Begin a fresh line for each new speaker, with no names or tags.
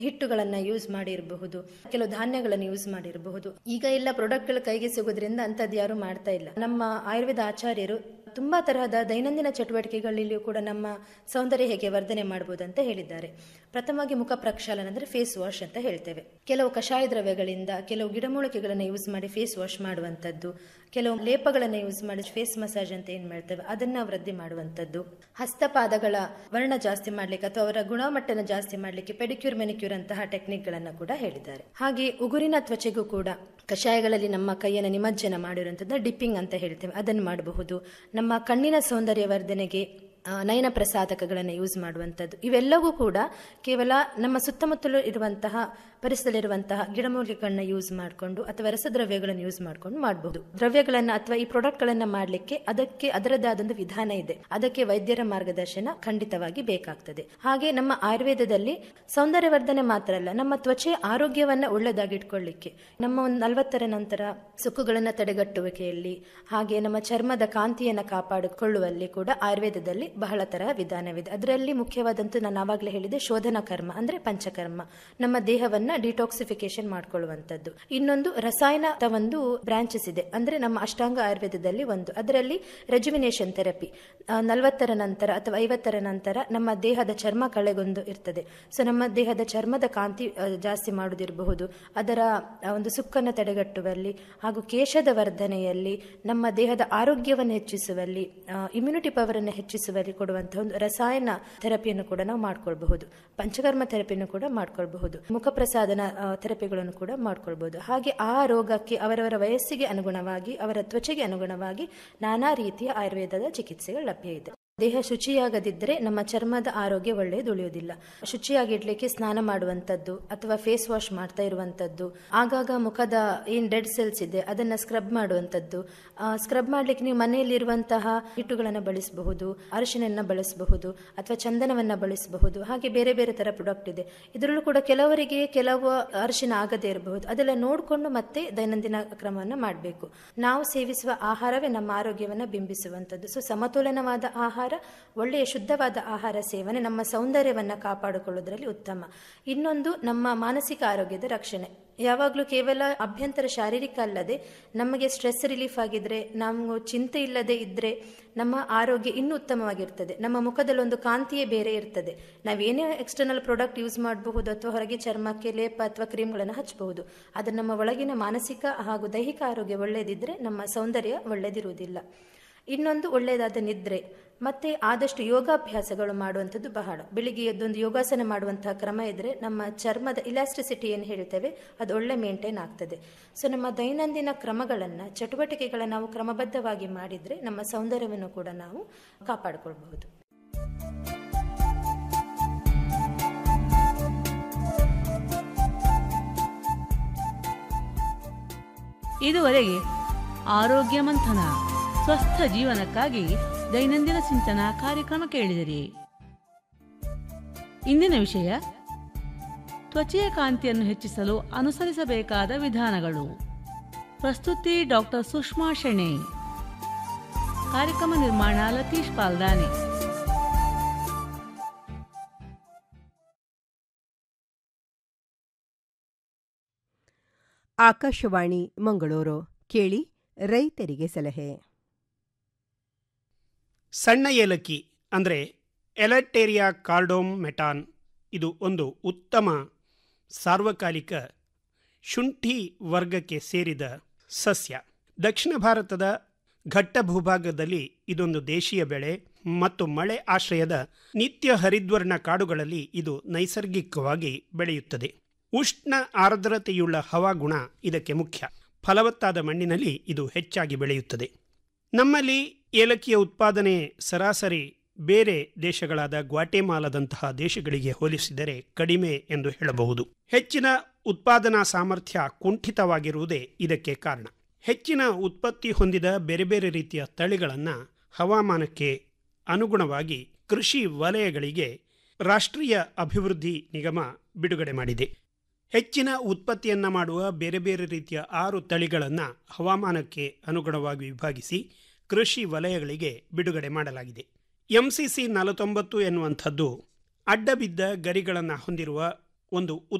ಹಿಟ್ಟುಗಳನ್ನ use ಮಾಡಿರಬಹುದು ಕೆಲವು ಧಾನ್ಯಗಳನ್ನು ಯೂಸ್ ಮಾಡಿರಬಹುದು ಈಗ ಎಲ್ಲ ಪ್ರಾಡಕ್ಟ್ಗಳು ಕೈಗೆ ಸಿಗೋದ್ರಿಂದ ಅಂಥದ್ದು ಯಾರು ಮಾಡ್ತಾ ಇಲ್ಲ ನಮ್ಮ ಆಯುರ್ವೇದ ಆಚಾರ್ಯರು ತುಂಬಾ ತರಹದ ದೈನಂದಿನ ಚಟುವಟಿಕೆಗಳಲ್ಲಿಯೂ ಕೂಡ ನಮ್ಮ ಸೌಂದರ್ಯ ಹೇಗೆ ವರ್ಧನೆ ಮಾಡಬಹುದು ಅಂತ ಹೇಳಿದ್ದಾರೆ ಪ್ರಥಮವಾಗಿ ಮುಖ ಪ್ರಕ್ಷಾಲನ ಅಂದ್ರೆ ಫೇಸ್ ವಾಶ್ ಅಂತ ಹೇಳ್ತೇವೆ ಕೆಲವು ಕಷಾಯ ದ್ರವ್ಯಗಳಿಂದ ಕೆಲವು ಗಿಡಮೂಲಿಕೆಗಳನ್ನು ಯೂಸ್ ಮಾಡಿ ಫೇಸ್ ವಾಶ್ ಮಾಡುವಂಥದ್ದು ಕೆಲವು ಲೇಪಗಳನ್ನು ಯೂಸ್ ಮಾಡಿ ಫೇಸ್ ಮಸಾಜ್ ಅಂತ ಏನ್ ಮಾಡ್ತೇವೆ ಅದನ್ನ ವೃದ್ಧಿ ಮಾಡುವಂಥದ್ದು ಹಸ್ತಪಾದಗಳ ವರ್ಣ ಜಾಸ್ತಿ ಮಾಡ್ಲಿಕ್ಕೆ ಅಥವಾ ಅವರ ಗುಣಮಟ್ಟನ ಜಾಸ್ತಿ ಮಾಡ್ಲಿಕ್ಕೆ ಪೆಡಿಕ್ಯೂರ್ ಮೆನಿಕ್ಯೂರ್ ಅಂತಹ ಟೆಕ್ನಿಕ್ ಗಳನ್ನ ಕೂಡ ಹೇಳಿದ್ದಾರೆ ಹಾಗೆ ಉಗುರಿನ ತ್ವಚೆಗೂ ಕೂಡ ಕಷಾಯಗಳಲ್ಲಿ ನಮ್ಮ ಕೈಯನ್ನು ನಿಮಜ್ಜನ ಮಾಡಿರುವಂಥದ್ದು ಡಿಪ್ಪಿಂಗ್ ಅಂತ ಹೇಳ್ತೇವೆ ಅದನ್ನು ಮಾಡಬಹುದು ನಮ್ಮ ಕಣ್ಣಿನ ಸೌಂದರ್ಯ ವರ್ಧನೆಗೆ ಆ, ನಯನ ಪ್ರಸಾದಕಗಳನ್ನು ಯೂಸ್ ಮಾಡುವಂಥದ್ದು ಇವೆಲ್ಲವೂ ಕೂಡ ಕೇವಲ ನಮ್ಮ ಸುತ್ತಮುತ್ತಲು ಇರುವಂತಹ ಪರಿಸರದಲ್ಲಿರುವಂತಹ ಗಿಡಮೂಲಿಕೆಗಳನ್ನ ಯೂಸ್ ಮಾಡಿಕೊಂಡು ಅಥವಾ ರಸದ್ರವ್ಯಗಳನ್ನು ಯೂಸ್ ಮಾಡಿಕೊಂಡು ಮಾಡಬಹುದು ದ್ರವ್ಯಗಳನ್ನು ಅಥವಾ ಈ ಪ್ರಾಡಕ್ಟ್ಗಳನ್ನು ಮಾಡಲಿಕ್ಕೆ ಅದಕ್ಕೆ ಅದರದ್ದೇ ಆದೊಂದು ವಿಧಾನ ಇದೆ ಅದಕ್ಕೆ ವೈದ್ಯರ ಮಾರ್ಗದರ್ಶನ ಖಂಡಿತವಾಗಿ ಬೇಕಾಗ್ತದೆ ಹಾಗೆ ನಮ್ಮ ಆಯುರ್ವೇದದಲ್ಲಿ ಸೌಂದರ್ಯವರ್ಧನೆ ಮಾತ್ರ ಅಲ್ಲ ನಮ್ಮ ತ್ವಚೆ ಆರೋಗ್ಯವನ್ನ ಒಳ್ಳೆದಾಗಿಟ್ಕೊಳ್ಳಿಕ್ಕೆ ನಮ್ಮ ಒಂದು ನಲವತ್ತರ ನಂತರ ಸುಕ್ಕುಗಳನ್ನು ತಡೆಗಟ್ಟುವಿಕೆಯಲ್ಲಿ ಹಾಗೆ ನಮ್ಮ ಚರ್ಮದ ಕಾಂತಿಯನ್ನು ಕಾಪಾಡಿಕೊಳ್ಳುವಲ್ಲಿ ಕೂಡ ಆಯುರ್ವೇದದಲ್ಲಿ ಬಹಳ ತರಹ ವಿಧಾನವಿದೆ ಅದರಲ್ಲಿ ಮುಖ್ಯವಾದಂತೂ ನಾನು ಆವಾಗಲೇ ಹೇಳಿದೆ ಶೋಧನ ಕರ್ಮ ಅಂದ್ರೆ ಪಂಚಕರ್ಮ ನಮ್ಮ ದೇಹವನ್ನ ಡಿಟಾಕ್ಸಿಫಿಕೇಶನ್ ಮಾಡ್ಕೊಳ್ಳುವಂಥದ್ದು ಇನ್ನೊಂದು ರಸಾಯನ ಒಂದು ಬ್ರಾಂಚಸ್ ಇದೆ ಅಂದ್ರೆ ನಮ್ಮ ಅಷ್ಟಾಂಗ ಆಯುರ್ವೇದದಲ್ಲಿ ಒಂದು ಅದರಲ್ಲಿ ರೆಜುವಿನೇಷನ್ ಥೆರಪಿ ನಲವತ್ತರ ನಂತರ ಅಥವಾ ಐವತ್ತರ ನಂತರ ನಮ್ಮ ದೇಹದ ಚರ್ಮ ಕಳೆಗೊಂದು ಇರ್ತದೆ ಸೊ ನಮ್ಮ ದೇಹದ ಚರ್ಮದ ಕಾಂತಿ ಆ, ಜಾಸ್ತಿ ಮಾಡುವುದಿರಬಹುದು ಅದರ ಆ, ಒಂದು ಸುಕ್ಕನ್ನು ತಡೆಗಟ್ಟುವಲ್ಲಿ ಹಾಗೂ ಕೇಶದ ವರ್ಧನೆಯಲ್ಲಿ ನಮ್ಮ ದೇಹದ ಆರೋಗ್ಯವನ್ನು ಹೆಚ್ಚಿಸುವಲ್ಲಿ ಇಮ್ಯುನಿಟಿ ಪವರ್ ಅನ್ನು ಹೆಚ್ಚಿಸುವಲ್ಲಿ ಕೊಡುವಂತಹ ಒಂದು ರಸಾಯನ ಥೆರಪಿಯನ್ನು ಕೂಡ ನಾವು ಮಾಡ್ಕೊಳ್ಬಹುದು ಪಂಚಕರ್ಮ ಥೆರಪಿಯನ್ನು ಕೂಡ ಮಾಡ್ಕೊಳ್ಬಹುದು ಮುಖ ಪ್ರಸಾದನ ಆ, ಥೆರಪಿಗಳನ್ನು ಕೂಡ ಮಾಡ್ಕೊಳ್ಬಹುದು ಹಾಗೆ ಆ ರೋಗಕ್ಕೆ ಅವರವರ ವಯಸ್ಸಿಗೆ ಅನುಗುಣವಾಗಿ ಅವರ ತ್ವಚೆಗೆ ಅನುಗುಣವಾಗಿ ನಾನಾ ರೀತಿಯ ಆಯುರ್ವೇದದ ಚಿಕಿತ್ಸೆಗಳು ಲಭ್ಯ ಇದೆ ದೇಹ ಶುಚಿಯಾಗದಿದ್ದರೆ ನಮ್ಮ ಚರ್ಮದ ಆರೋಗ್ಯ ಒಳ್ಳೆಯದು ಉಳಿಯುವುದಿಲ್ಲ ಶುಚಿಯಾಗಿಡ್ಲಿಕ್ಕೆ ಸ್ನಾನ ಮಾಡುವಂಥದ್ದು ಅಥವಾ ಫೇಸ್ ವಾಶ್ ಮಾಡ್ತಾ ಇರುವಂಥದ್ದು ಆಗಾಗ ಮುಖದ ಏನ್ ಡೆಡ್ ಸೆಲ್ಸ್ ಇದೆ ಅದನ್ನ ಸ್ಕ್ರಬ್ ಮಾಡುವಂಥದ್ದು ಸ್ಕ್ರಬ್ ಮಾಡ್ಲಿಕ್ಕೆ ನೀವು ಮನೆಯಲ್ಲಿರುವಂತಹ ಹಿಟ್ಟುಗಳನ್ನು ಬಳಸಬಹುದು ಅರಿಶಿನನ್ನ ಬಳಸಬಹುದು ಅಥವಾ ಚಂದನವನ್ನ ಬಳಸಬಹುದು ಹಾಗೆ ಬೇರೆ ಬೇರೆ ತರ ಪ್ರಾಡಕ್ಟ್ ಇದೆ ಇದರಲ್ಲೂ ಕೂಡ ಕೆಲವರಿಗೆ ಕೆಲವು ಅರಿಶಿನ ಆಗದೇ ಇರಬಹುದು ಅದೆಲ್ಲ ನೋಡಿಕೊಂಡು ಮತ್ತೆ ದೈನಂದಿನ ಕ್ರಮವನ್ನು ಮಾಡಬೇಕು ನಾವು ಸೇವಿಸುವ ಆಹಾರವೇ ನಮ್ಮ ಆರೋಗ್ಯವನ್ನು ಬಿಂಬಿಸುವಂಥದ್ದು ಸೊ ಸಮತೋಲನವಾದ ಆಹಾರ ಒಳ್ಳೆಯ ಶುದ್ಧವಾದ ಆಹಾರ ಸೇವನೆ ನಮ್ಮ ಸೌಂದರ್ಯವನ್ನು ಕಾಪಾಡಿಕೊಳ್ಳುವುದರಲ್ಲಿ ಉತ್ತಮ ಇನ್ನೊಂದು ನಮ್ಮ ಮಾನಸಿಕ ಆರೋಗ್ಯದ ರಕ್ಷಣೆ ಯಾವಾಗಲೂ ಕೇವಲ ಅಭ್ಯಂತರ ಶಾರೀರಿಕ ಅಲ್ಲದೆ ನಮಗೆ ಸ್ಟ್ರೆಸ್ ರಿಲೀಫ್ ಆಗಿದ್ರೆ ನಾವು ಚಿಂತೆ ಇಲ್ಲದೆ ಇದ್ರೆ ನಮ್ಮ ಆರೋಗ್ಯ ಇನ್ನೂ ಉತ್ತಮವಾಗಿರ್ತದೆ ನಮ್ಮ ಮುಖದಲ್ಲಿ ಒಂದು ಕಾಂತಿಯೇ ಬೇರೆ ಇರ್ತದೆ ನಾವೇನೇ ಎಕ್ಸ್ಟರ್ನಲ್ ಪ್ರಾಡಕ್ಟ್ ಯೂಸ್ ಮಾಡಬಹುದು ಅಥವಾ ಹೊರಗೆ ಚರ್ಮಕ್ಕೆ ಲೇಪ ಅಥವಾ ಕ್ರೀಮ್ಗಳನ್ನು ಹಚ್ಚಬಹುದು ಆದರೆ ನಮ್ಮ ಒಳಗಿನ ಮಾನಸಿಕ ಹಾಗೂ ದೈಹಿಕ ಆರೋಗ್ಯ ಒಳ್ಳೆಯದಿದ್ರೆ ನಮ್ಮ ಸೌಂದರ್ಯ ಒಳ್ಳೆಯದಿರುವುದಿಲ್ಲ ಇನ್ನೊಂದು ಒಳ್ಳೆಯದಾದ ನಿದ್ರೆ ಮತ್ತೆ ಆದಷ್ಟು ಯೋಗಾಭ್ಯಾಸಗಳು ಮಾಡುವಂಥದ್ದು ಬಹಳ ಬೆಳಿಗ್ಗೆ ಎದ್ದೊಂದು ಯೋಗಾಸನ ಮಾಡುವಂತಹ ಕ್ರಮ ಇದ್ರೆ ನಮ್ಮ ಚರ್ಮದ ಇಲಾಸ್ಟಿಸಿಟಿ ಏನು ಹೇಳ್ತೇವೆ ಅದು ಒಳ್ಳೆ ಮೇಂಟೈನ್ ಆಗ್ತದೆ ಸೊ ನಮ್ಮ ದೈನಂದಿನ ಕ್ರಮಗಳನ್ನು ಚಟುವಟಿಕೆಗಳನ್ನು ನಾವು ಕ್ರಮಬದ್ಧವಾಗಿ ಮಾಡಿದ್ರೆ ನಮ್ಮ ಸೌಂದರ್ಯವನ್ನು ಕೂಡ ನಾವು ಕಾಪಾಡಿಕೊಳ್ಬಹುದು
ಇದುವರೆಗೆ ಆರೋಗ್ಯ ಮಂಥನ ಸ್ವಸ್ಥ ಜೀವನಕ್ಕಾಗಿ ದೈನಂದಿನ ಚಿಂತನ ಕಾರ್ಯಕ್ರಮ ಕೇಳಿದಿರಿ ಇಂದಿನ ವಿಷಯ ತ್ವಚೆಯ ಕಾಂತಿಯನ್ನು ಹೆಚ್ಚಿಸಲು ಅನುಸರಿಸಬೇಕಾದ ವಿಧಾನಗಳು ಪ್ರಸ್ತುತಿ ಡಾಕ್ಟರ್ ಸುಷ್ಮಾ ಶೆಣೆ ಕಾರ್ಯಕ್ರಮ ನಿರ್ಮಾಣ ಲತೀಶ್ ಪಾಲ್ದಾನೆ
ಆಕಾಶವಾಣಿ ಮಂಗಳೂರು ಕೇಳಿ ರೈತರಿಗೆ ಸಲಹೆ
ಸಣ್ಣ ಏಲಕ್ಕಿ ಅಂದರೆ ಎಲಟೇರಿಯಾ ಕಾರ್ಡೋಮ್ ಮೆಟಾನ್ ಇದು ಒಂದು ಉತ್ತಮ ಸಾರ್ವಕಾಲಿಕ ಶುಂಠಿ ವರ್ಗಕ್ಕೆ ಸೇರಿದ ಸಸ್ಯ ದಕ್ಷಿಣ ಭಾರತದ ಘಟ್ಟ ಭೂಭಾಗದಲ್ಲಿ ಇದೊಂದು ದೇಶೀಯ ಬೆಳೆ ಮತ್ತು ಮಳೆ ಆಶ್ರಯದ ನಿತ್ಯ ಹರಿದ್ವರ್ಣ ಕಾಡುಗಳಲ್ಲಿ ಇದು ನೈಸರ್ಗಿಕವಾಗಿ ಬೆಳೆಯುತ್ತದೆ ಉಷ್ಣ ಆರ್ದ್ರತೆಯುಳ್ಳ ಹವಾಗುಣ ಇದಕ್ಕೆ ಮುಖ್ಯ ಫಲವತ್ತಾದ ಮಣ್ಣಿನಲ್ಲಿ ಇದು ಹೆಚ್ಚಾಗಿ ಬೆಳೆಯುತ್ತದೆ ನಮ್ಮಲ್ಲಿ ಏಲಕ್ಕಿಯ ಉತ್ಪಾದನೆ ಸರಾಸರಿ ಬೇರೆ ದೇಶಗಳಾದ ಗ್ವಾಟೆಮಾಲದಂತಹ ದೇಶಗಳಿಗೆ ಹೋಲಿಸಿದರೆ ಕಡಿಮೆ ಎಂದು ಹೇಳಬಹುದು ಹೆಚ್ಚಿನ ಉತ್ಪಾದನಾ ಸಾಮರ್ಥ್ಯ ಕುಂಠಿತವಾಗಿರುವುದೇ ಇದಕ್ಕೆ ಕಾರಣ ಹೆಚ್ಚಿನ ಉತ್ಪತ್ತಿ ಹೊಂದಿದ ಬೇರೆ ಬೇರೆ ರೀತಿಯ ತಳಿಗಳನ್ನು ಹವಾಮಾನಕ್ಕೆ ಅನುಗುಣವಾಗಿ ಕೃಷಿ ವಲಯಗಳಿಗೆ ರಾಷ್ಟ್ರೀಯ ಅಭಿವೃದ್ಧಿ ನಿಗಮ ಬಿಡುಗಡೆ ಮಾಡಿದೆ ಹೆಚ್ಚಿನ ಉತ್ಪತ್ತಿಯನ್ನು ಮಾಡುವ ಬೇರೆ ಬೇರೆ ರೀತಿಯ ಆರು ತಳಿಗಳನ್ನು ಹವಾಮಾನಕ್ಕೆ ಅನುಗುಣವಾಗಿ ವಿಭಾಗಿಸಿ ಕೃಷಿ ವಲಯಗಳಿಗೆ ಬಿಡುಗಡೆ ಮಾಡಲಾಗಿದೆ ಎಂಸಿಸಿ ನಲವತ್ತೊಂಬತ್ತು ಎನ್ನುವಂಥದ್ದು ಅಡ್ಡಬಿದ್ದ ಗರಿಗಳನ್ನು ಹೊಂದಿರುವ ಒಂದು